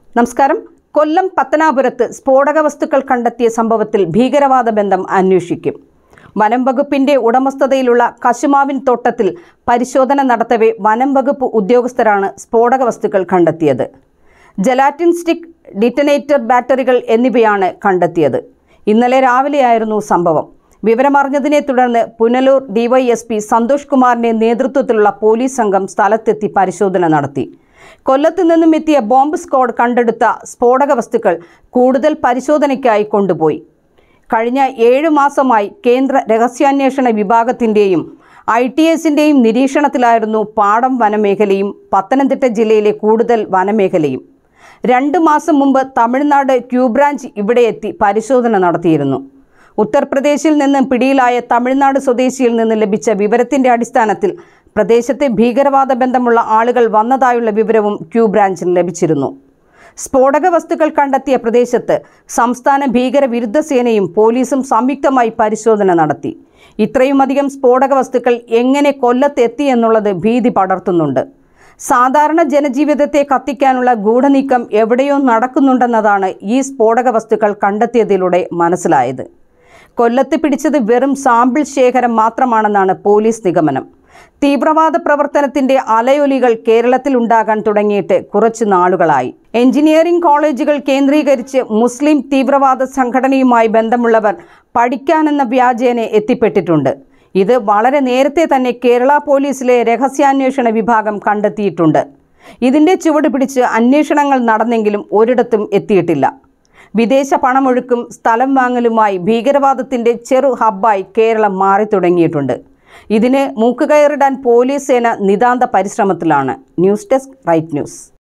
നമസ്കാരം കൊല്ലം പത്തനാപുരത്ത് സ്ഫോടക വസ്തുക്കൾ കണ്ടെത്തിയ സംഭവത്തിൽ ഭീകരവാദ ബന്ധം അന്വേഷിക്കും വനം വകുപ്പിന്റെ ഉടമസ്ഥതയിലുള്ള കശുമാവിൻ തോട്ടത്തിൽ പരിശോധന നടത്തവേ വനം വകുപ്പ് ഉദ്യോഗസ്ഥരാണ് സ്ഫോടക വസ്തുക്കൾ കണ്ടെത്തിയത് ജലാറ്റിൻ സ്റ്റിക് ഡിറ്റനേറ്റർ ബാറ്ററികൾ എന്നിവയാണ് കണ്ടെത്തിയത് ഇന്നലെ രാവിലെയായിരുന്നു സംഭവം വിവരമറിഞ്ഞതിനെ തുടർന്ന് പുനലൂർ ഡിവൈഎസ്പി സന്തോഷ് കുമാറിന്റെ നേതൃത്വത്തിലുള്ള പോലീസ് സംഘം സ്ഥലത്തെത്തി പരിശോധന നടത്തി കൊല്ലത്ത് നിന്നും എത്തിയ ബോംബ് സ്ക്വാഡ് കണ്ടെടുത്ത സ്ഫോടക വസ്തുക്കൾ കൂടുതൽ പരിശോധനയ്ക്കായി കൊണ്ടുപോയി കഴിഞ്ഞ ഏഴു മാസമായി കേന്ദ്ര രഹസ്യാന്വേഷണ വിഭാഗത്തിൻ്റെയും ഐ ടി എസിൻ്റെയും നിരീക്ഷണത്തിലായിരുന്നു പാടം വനമേഖലയും പത്തനംതിട്ട ജില്ലയിലെ കൂടുതൽ വനമേഖലയും രണ്ട് മാസം മുമ്പ് തമിഴ്നാട് ക്യൂ ബ്രാഞ്ച് ഇവിടെ എത്തി പരിശോധന നടത്തിയിരുന്നു ഉത്തർപ്രദേശിൽ നിന്ന് പിടിയിലായ തമിഴ്നാട് സ്വദേശിയിൽ നിന്ന് ലഭിച്ച വിവരത്തിന്റെ അടിസ്ഥാനത്തിൽ പ്രദേശത്തെ ഭീകരവാദ ബന്ധമുള്ള ആളുകൾ വന്നതായുള്ള വിവരവും ക്യൂ ബ്രാഞ്ചിന് ലഭിച്ചിരുന്നു സ്ഫോടക വസ്തുക്കൾ കണ്ടെത്തിയ പ്രദേശത്ത് സംസ്ഥാന ഭീകരവിരുദ്ധ സേനയും പോലീസും സംയുക്തമായി പരിശോധന നടത്തി ഇത്രയുമധികം സ്ഫോടക വസ്തുക്കൾ എങ്ങനെ കൊല്ലത്തെത്തി എന്നുള്ളത് ഭീതി പടർത്തുന്നുണ്ട് സാധാരണ ജനജീവിതത്തെ കത്തിക്കാനുള്ള ഗൂഢനീക്കം എവിടെയോ നടക്കുന്നുണ്ടെന്നതാണ് ഈ സ്ഫോടക വസ്തുക്കൾ കണ്ടെത്തിയതിലൂടെ മനസ്സിലായത് കൊല്ലത്ത് പിടിച്ചത് വെറും സാമ്പിൾ ശേഖരം മാത്രമാണെന്നാണ് പോലീസ് നിഗമനം തീവ്രവാദ പ്രവർത്തനത്തിന്റെ അലയൊലികൾ കേരളത്തിൽ ഉണ്ടാകാൻ തുടങ്ങിയിട്ട് കുറച്ചു നാളുകളായി എഞ്ചിനീയറിംഗ് കോളേജുകൾ കേന്ദ്രീകരിച്ച് മുസ്ലിം തീവ്രവാദ സംഘടനയുമായി ബന്ധമുള്ളവർ പഠിക്കാനെന്ന വ്യാജേന എത്തിപ്പെട്ടിട്ടുണ്ട് ഇത് വളരെ നേരത്തെ തന്നെ കേരള പോലീസിലെ രഹസ്യാന്വേഷണ വിഭാഗം കണ്ടെത്തിയിട്ടുണ്ട് ഇതിന്റെ ചുവട് പിടിച്ച് അന്വേഷണങ്ങൾ നടന്നെങ്കിലും ഒരിടത്തും എത്തിയിട്ടില്ല വിദേശ പണമൊഴുക്കും സ്ഥലം വാങ്ങലുമായി ഭീകരവാദത്തിന്റെ ചെറു ഹബ്ബായി കേരളം മാറി തുടങ്ങിയിട്ടുണ്ട് ഇതിന് മൂക്കുകയറിടാൻ പോലീസ് സേന നിതാന്ത പരിശ്രമത്തിലാണ് ന്യൂസ് ഡെസ്ക് റൈറ്റ് ന്യൂസ്